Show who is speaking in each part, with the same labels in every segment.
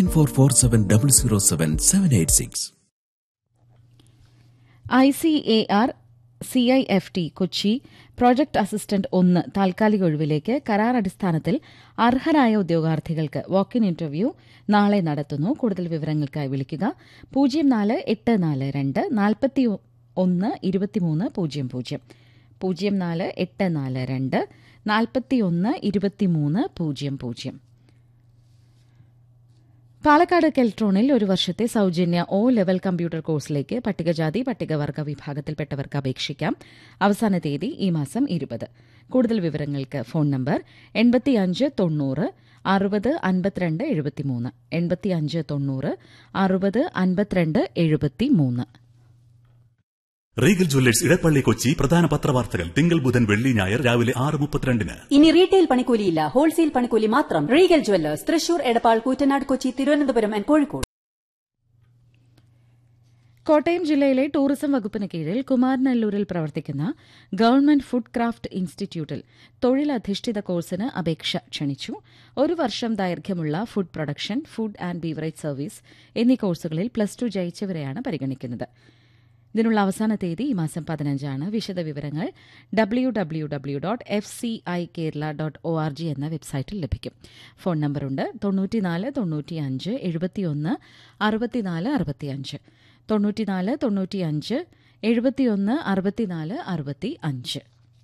Speaker 1: four four seven double zero seven seven eight six
Speaker 2: I C A R C I F T Kochi project assistant ഒന്ന് താൽക്കാലിക ഒഴിവിലേക്ക് കരാർ അടിസ്ഥാനത്തിൽ അർഹരായ ഉദ്യോഗാർത്ഥികൾക്ക് വാക്ക് in interview നാളെ നടത്തുന്നു കൂടുതൽ വിവരങ്ങൾക്കായി വിളിക്കുക പൂജ്യം നാല് എട്ട് നാല് രണ്ട് നാൽപ്പത്തി ഒന്ന് ഇരുപത്തിമൂന്ന് പൂജ്യം പൂജ്യം പൂജ്യം നാല് എട്ട് നാല് രണ്ട് നാൽപ്പത്തി ഒന്ന് ഇരുപത്തിമൂന്ന് പൂജ്യം പൂജ്യം പാലക്കാട് കെൽട്രോണിൽ ഒരു വർഷത്തെ സൌജന്യ ഒ ലെവൽ കമ്പ്യൂട്ടർ കോഴ്സിലേക്ക് പട്ടികജാതി പട്ടികവർഗ വിഭാഗത്തിൽപ്പെട്ടവർക്ക് അപേക്ഷിക്കാം അവസാന തീയതി ഈ മാസം ഇരുപത് കൂടുതൽ വിവരങ്ങൾക്ക് ഫോൺ നമ്പർ എൺപത്തിയഞ്ച് തൊണ്ണൂറ് അറുപത് അൻപത്തിരണ്ട് എഴുപത്തിമൂന്ന് എൺപത്തിയഞ്ച് തൊണ്ണൂറ് അറുപത് അൻപത്തിരണ്ട് എഴുപത്തിമൂന്ന്
Speaker 3: റീഗൽ ജ്വല്ലേഴ്സ് ഇടപ്പള്ളി കൊച്ചി പ്രധാന പത്രവാർത്തകൾ തിങ്കൾ ബുധൻ വെള്ളി ഞായർ രാവിലെ ആറ് മുപ്പത്തിരണ്ടിന്
Speaker 4: ഇനി റീറ്റെയിൽ പണിക്കൂലിയില്ല ഹോൾസെയിൽ പണിക്കൂലി മാത്രം Regal Jewellers Thrissur Edappal Koottanad Kochi Thiruvananthapuram and Kozhikode
Speaker 2: Kottayam ജില്ലയിലെ ടൂറിസം വകുപ്പിന് കീഴിൽ കുമാരനല്ലൂരിൽ പ്രവർത്തിക്കുന്ന ഗവൺമെന്റ് ഫുഡ് ക്രാഫ്റ്റ് ഇൻസ്റ്റിറ്റ്യൂട്ടിൽ തൊഴിലധിഷ്ഠിത കോഴ്സിന് അപേക്ഷ ക്ഷണിച്ചു ഒരു വർഷം ദൈർഘ്യമുള്ള food production food and beverage service എന്നീ കോഴ്സുകളിൽ പ്ലസ് ടു ജയിച്ചവരെയാണ് പരിഗണിക്കുന്നത് ഇതിനുള്ള അവസാന തീയതി ഈ മാസം പതിനഞ്ചാണ് വിശദവിവരങ്ങൾ W W W dot F C I Kerala dot O R G എന്ന വെബ്സൈറ്റിൽ ലഭിക്കും ഫോൺ നമ്പറുണ്ട് തൊണ്ണൂറ്റിനാല് തൊണ്ണൂറ്റിയഞ്ച് എഴുപത്തിയൊന്ന് അറുപത്തിനാല് അറുപത്തിയഞ്ച് തൊണ്ണൂറ്റിനാല് തൊണ്ണൂറ്റിയഞ്ച് എഴുപത്തിയൊന്ന് അറുപത്തിനാല് അറുപത്തി അഞ്ച്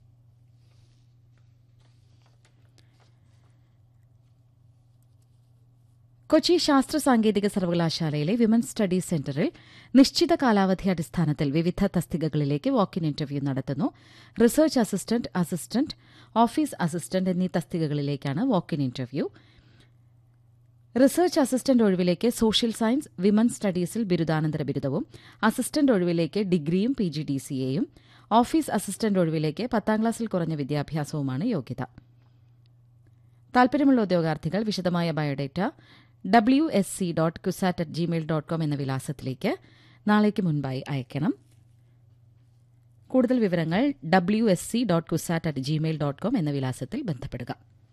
Speaker 2: കൊച്ചി ശാസ്ത്ര സാങ്കേതിക സർവകലാശാലയിലെ വിമൻസ് സ്റ്റഡീസ് സെന്ററിൽ നിശ്ചിത കാലാവധി അടിസ്ഥാനത്തിൽ വിവിധ തസ്തികകളിലേക്ക് വാക്ക് ഇൻ ഇന്റർവ്യൂ നടത്തുന്നു research assistant assistant office assistant എന്നീ തസ്തികകളിലേക്കാണ് walk in interview research assistant ഒഴിവിലേക്ക് സോഷ്യൽ സയൻസ് വിമൻസ് സ്റ്റഡീസിൽ ബിരുദാനന്തര ബിരുദവും അസിസ്റ്റന്റ് ഒഴിവിലേക്ക് ഡിഗ്രിയും പി ജി ഡി സിയെയും ഓഫീസ് അസിസ്റ്റന്റ് ഒഴിവിലേക്ക് പത്താം ക്ലാസ്സിൽ കുറഞ്ഞ വിദ്യാഭ്യാസവുമാണ് യോഗ്യത താൽപര്യമുള്ള ഉദ്യോഗാർത്ഥികൾ വിശദമായ biodata W S C dot CUSAT at Gmail dot com എന്ന വിലാസത്തിലേക്ക് നാളേക്ക് മുൻപായി അയക്കണം കൂടുതൽ വിവരങ്ങൾ W S C dot CUSAT at Gmail dot com എന്ന വിലാസത്തിൽ ബന്ധപ്പെടുക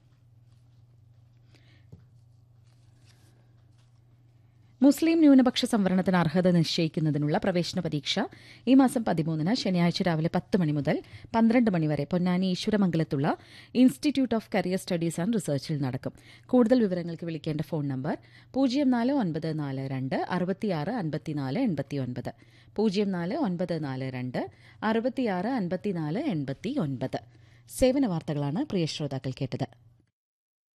Speaker 2: മുസ്ലിം ന്യൂനപക്ഷ സംവരണത്തിന് അർഹത നിശ്ചയിക്കുന്നതിനുള്ള പ്രവേശന പരീക്ഷ ഈ മാസം പതിമൂന്നിന് ശനിയാഴ്ച രാവിലെ പത്ത് മണി മുതൽ പന്ത്രണ്ട് മണിവരെ പൊന്നാനി ഈശ്വരമംഗലത്തുള്ള institute of career studies and റിസർച്ചിൽ നടക്കും കൂടുതൽ വിവരങ്ങൾക്ക് വിളിക്കേണ്ട ഫോൺ നമ്പർ പൂജ്യം നാല് ഒൻപത് നാല് രണ്ട് അറുപത്തിയാറ് അൻപത്തിനാല് എൺപത്തിയൊൻപത് പൂജ്യം നാല് ഒൻപത് നാല് രണ്ട് അറുപത്തിയാറ് അൻപത്തിനാല് എൺപത്തി ഒൻപത് സേവന വാർത്തകളാണ് പ്രിയ ശ്രോതാക്കൾ കേട്ടത്